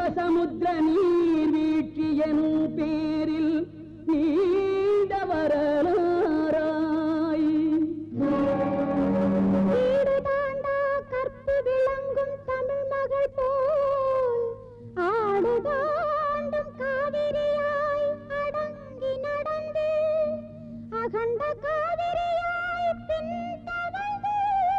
சிவசமுத்திர நீர்வீழ்ச்சி எனும் பேரில் நீண்ட வரலாறாய் வீடு தாண்டா கற்பு விளங்கும் தமிழ் மகள் போல் ஆடு தாண்டும் காவிரியாய் அடங்கி நடந்து அகண்ட காவிரியாய் பின் தவழ்ந்து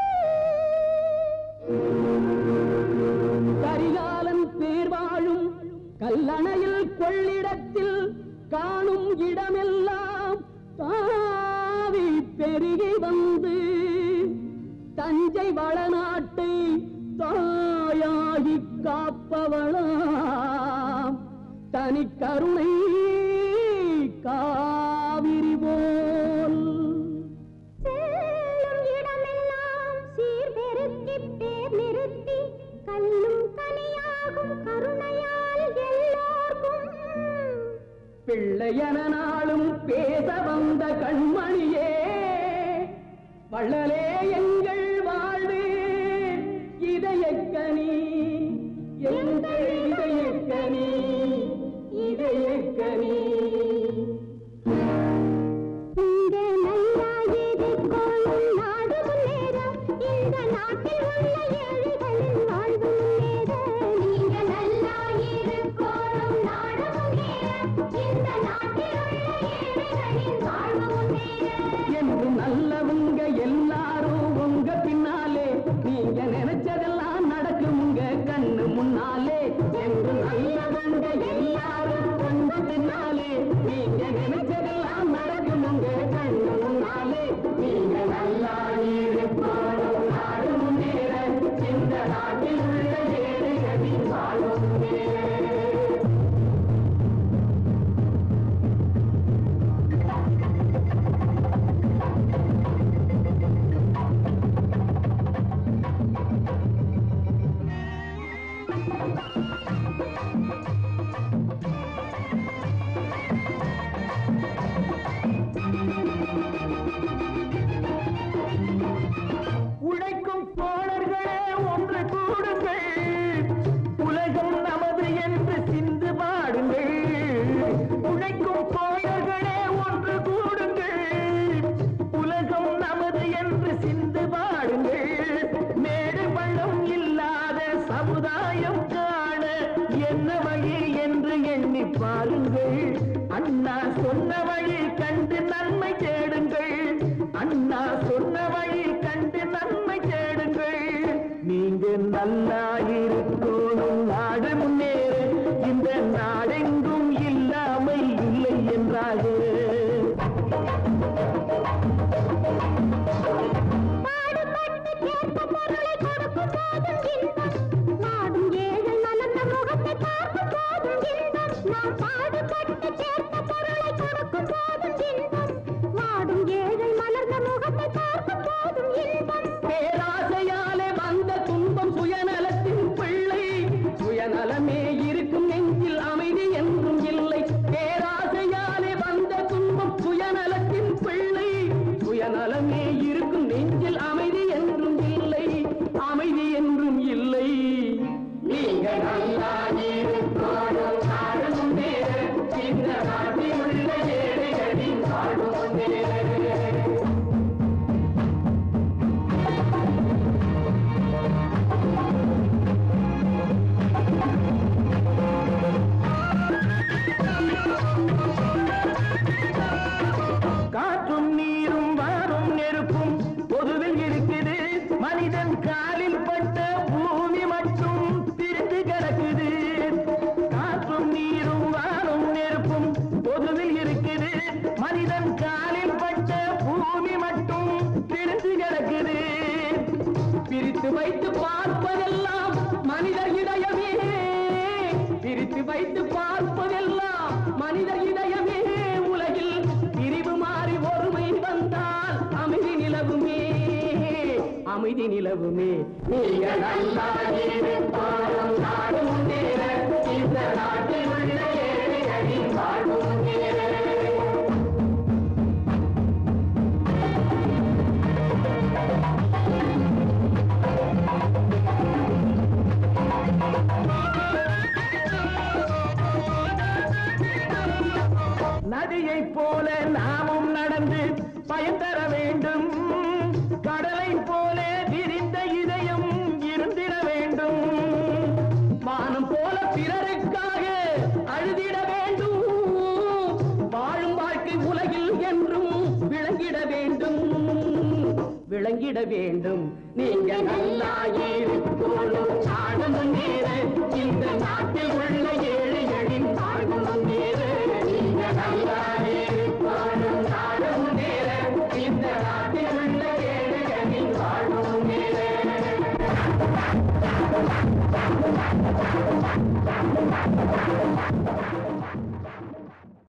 கரிகாலன் பேர் வாழும் கல்லணையில் கொள்ளிடத்தில் காணும் இடமெல்லாம் தாவி பெருகி வந்து தஞ்சை வளநாட்டை தாயாகி காப்பவளாம் தனி கருணை காவிரி போல் செல்லும் இடமெல்லாம் சீர்பெருக்கி பேர் நிறுத்தி கல்லும் கனியாகும் கருணையால் எல்லோர்க்கும் பிள்ளையன நாளும் பேச வந்த கண்மணியே வள்ளலே எங்கள் வாழ்வு இதயக்கனி எங்கள் இதயக்கனி இதயக்கனி இங்கே நல்லா எதிர்கொள்ளும் நாடு முன்னேற இந்த நாட்டில் உள்ள ஏழைகளின் வாழ்வு முன்னேற நீங்க நல்லா எதிர்கொள்ளும் நாடு முன்னேற இந்த நாட்டில் உள்ள ஏழைகளின் வாழ்வு முன்னேற என்று நல்லவங்க எல்லாரும் உங்க பின்னாலே நீங்க நினைச்சதெல்லாம் நடக்கும் உங்க கண்ணு முன்னாலே என்று நல்லவங்க எல்லாரும் உங்க பின்னாலே நீங்க நினைச்சதெல்லாம் நடக்கும் உங்க கண்ணு முன்னாலே நீங்க நல்லா இருக்கணும் நாடு முன்னேற இந்த நாட்டில் உள்ள ஏழைகளின் வாழ்வு முன்னேற உழைக்கும் தோழர்களே ஒன்று கூடுங்கள் உலகம் நமது என்று சிந்து பாடுங்கள் உழைக்கும் தோழர்களே ஒன்று கூடுங்கள் உலகம் நமது என்று சிந்து பாடுங்கள் மேடு பள்ளம் இல்லாத சமுதாயம் காண என்ன வழி என்று எண்ணி பாருங்கள் அண்ணா சொன்ன வழி கண்டு நன்மை தேடுங்கள் அண்ணா சொன்ன வழி கண்டு நன்மை தேடுங்கள் நீங்க நல்லா இருக்கணும் நாடு முன்னேற இந்த நாடெங்கும் இல்லாமை இல்லை என்றாக பாடுபட்டு சேர்த்த பொருளை கொடுக்கும் போதும் இன்பம் நாடும் ஏழை மலர்ந்த முகத்தை பார்க்கும் போதும் இன்பம் நாம் பாடுபட்டு சேர்த்த பொருளை கொடுக்கும் போதும் இன்பம் நாடும் ஏழை மலர்ந்த முகத்தை பார்க்கும் போதும் இன்பம் பேராசையாலே வந்த துன்பம் சுயநலத்தின் பிள்ளை சுயநலமே இருக்கும் நெஞ்சில் அமைதி என்றும் இல்லை பேராசையாலே வந்த துன்பம் சுயநலத்தின் பிள்ளை சுயநலமே இருக்கும் நெஞ்சில் அமைதி என்றும் இல்லை அமைதி என்றும் இல்லை நீங்க நல்லா இருக்கணும் நாடு முன்னேற இந்த நாட்டில் உள்ள ஏழைகளின் வாழ்வு முன்னேற காற்றும் நீரும் வாரும் நெருப்பும் பொதுவில் இருக்குது மனிதன் காலில் பட்ட பூமி மட்டும் பிரிந்து கிடக்குது காற்றும் நீரும் வாரும் நெருப்பும் பொதுவில் இருக்குது மனிதன் காலில் பட்ட பூமி மட்டும் பிரிந்து கிடக்குது பிரித்து வைத்து பார்ப்பதெல்லாம் மனிதர் இதயமே பிரித்து வைத்து பார்ப்பதெல்லாம் மனிதர் இதயமே உலகில் பிரிவு மாறி ஒருமை வந்தால் அமைதி நிலவுமே அமைதி நிலவுமே நீங்க நல்லா இருப்பாரும் நாடு முன்னேற இந்த நாட்டில் உள்ள ஏழைகளின் வாழ்வு முன்னேற பாடுபட்டு நதியைப் போல நாமும் நடந்து பயன் தர வேண்டும் கடலை போல விரிந்த இதயம் இருந்திட வேண்டும் வானம் போல பிறருக்காக அழுதிட வேண்டும் வாழும் வாழ்க்கை உலகில் என்றும் விளங்கிட வேண்டும் விளங்கிட வேண்டும் நீங்க நல்லா இருக்கணும் நாடு முன்னேற இந்த நாட்டில் உள்ள ஏழைகளின் வாழ்வு முன்னேற நீங்க நல்லா இருக்கணும் நாடு முன்னேற இந்த நாட்டில் உள்ள ஏழைகளின் வாழ்வு முன்னேற ஆ